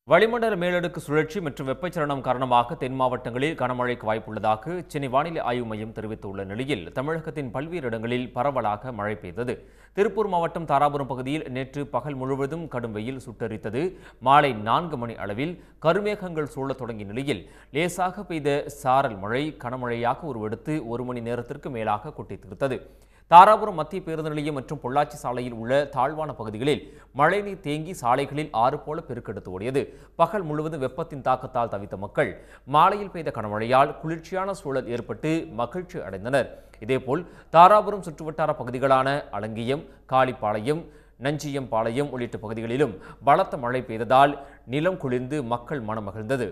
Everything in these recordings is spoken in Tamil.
வளிமண்டல மேலடுக்கு சுழற்சி மற்றும் வெப்பச்சலனம் காரணமாக தென் மாவட்டங்களில் கனமழைக்கு வாய்ப்புள்ளதாக சென்னை வானிலை ஆய்வு மையம் தெரிவித்துள்ள நிலையில் தமிழகத்தின் பல்வேறு இடங்களில் பரவலாக மழை பெய்தது திருப்பூர் மாவட்டம் தாராபுரம் பகுதியில் நேற்று பகல் முழுவதும் கடும் வெயில் சுட்டரித்தது மாலை நான்கு மணி அளவில் கருமேகங்கள் சூழத் தொடங்கிய நிலையில் லேசாக பெய்த சாரல் மழை கனமழையாக உருவெடுத்து ஒரு மணி நேரத்திற்கு மேலாக கொட்டி தீர்த்தது தாராபுரம் மத்திய பேருந்து நிலையம் மற்றும் பொள்ளாச்சி சாலையில் உள்ள தாழ்வான பகுதிகளில் மழைநீர் தேங்கி சாலைகளில் ஆறு போல பெருக்கெடுத்து ஓடியது பகல் முழுவதும் வெப்பத்தின் தாக்கத்தால் தவித்த மக்கள் மாலையில் பெய்த கனமழையால் குளிர்ச்சியான சூழல் ஏற்பட்டு மகிழ்ச்சி அடைந்தனர் இதேபோல் தாராபுரம் சுற்றுவட்டார பகுதிகளான அலங்கியம் காளிப்பாளையம் நஞ்சியம் பாளையம் உள்ளிட்ட பகுதிகளிலும் பலத்த மழை பெய்ததால் நிலம் குளிர்ந்து மக்கள் மனம் மகிழ்ந்தது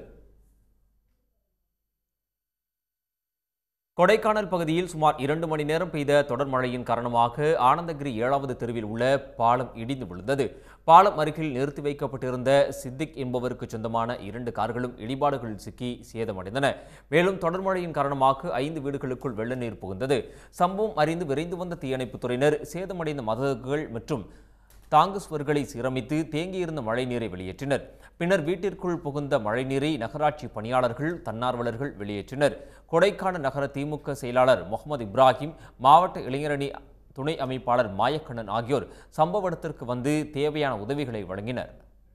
கொடைக்கானல் பகுதியில் சுமார் இரண்டு மணி நேரம் பெய்த தொடர் மழையின் காரணமாக ஆனந்தகிரி ஏழாவது தெருவில் உள்ள பாலம் இடிந்து விழுந்தது பாலம் அருகில் நிறுத்தி வைக்கப்பட்டிருந்த சித்திக் என்பவருக்கு சொந்தமான இரண்டு கார்களும் இடிபாடுகளில் சிக்கி சேதமடைந்தன மேலும் தொடர் மழையின் காரணமாக ஐந்து வீடுகளுக்குள் வெள்ள நீர் புகுந்தது சம்பவம் அறிந்து விரைந்து வந்த தீயணைப்புத் துறையினர் சேதமடைந்த மதகுகள் மற்றும் தாங்கு சுவர்களை சீரமைத்து தேங்கியிருந்த மழைநீரை வெளியேற்றினர் பின்னர் வீட்டிற்குள் புகுந்த மழைநீரை நகராட்சி பணியாளர்கள் தன்னார்வலர்கள் வெளியேற்றினர் கொடைக்கானல் நகர திமுக செயலாளர் முகமது இப்ராஹிம் மாவட்ட இளைஞரணி துணை அமைப்பாளர் மாயக்கண்ணன் ஆகியோர் சம்பவ இடத்திற்கு வந்து தேவையான உதவிகளை வழங்கினர்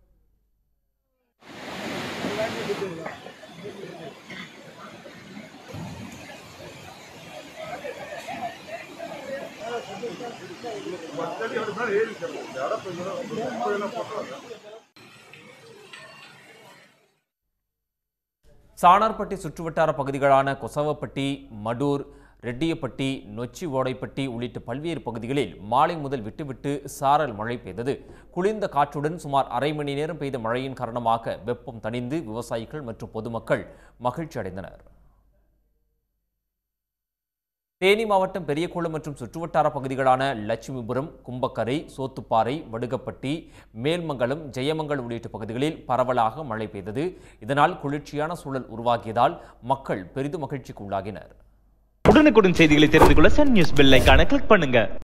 சாணார்பட்டி சுற்றுவட்டார பகுதிகளான கொசவப்பட்டி மடூர் ரெட்டியப்பட்டி நொச்சி ஓடைப்பட்டி உள்ளிட்ட பல்வேறு பகுதிகளில் மாலை முதல் விட்டுவிட்டு சாரல் மழை பெய்தது குளிர்ந்த காற்றுடன் சுமார் அரை மணி நேரம் பெய்த மழையின் காரணமாக வெப்பம் தணிந்து விவசாயிகள் மற்றும் பொதுமக்கள் மகிழ்ச்சி அடைந்தனர் தேனி மாவட்டம் பெரியகுளம் மற்றும் சுற்றுவட்டார பகுதிகளான லட்சுமிபுரம் கும்பக்கரை சோத்துப்பாறை வடுகப்பட்டி மேல்மங்கலம் ஜெயமங்கலம் உள்ளிட்ட பகுதிகளில் பரவலாக மழை பெய்தது இதனால் குளிர்ச்சியான சூழல் உருவாகியதால் மக்கள் பெரிதும் மகிழ்ச்சிக்கு உள்ளாகினர் உடனுக்குடன் செய்திகளை தெரிந்து கொள்ள சன் நியூஸ் பெல் ஐகானை கிளிக் பண்ணுங்க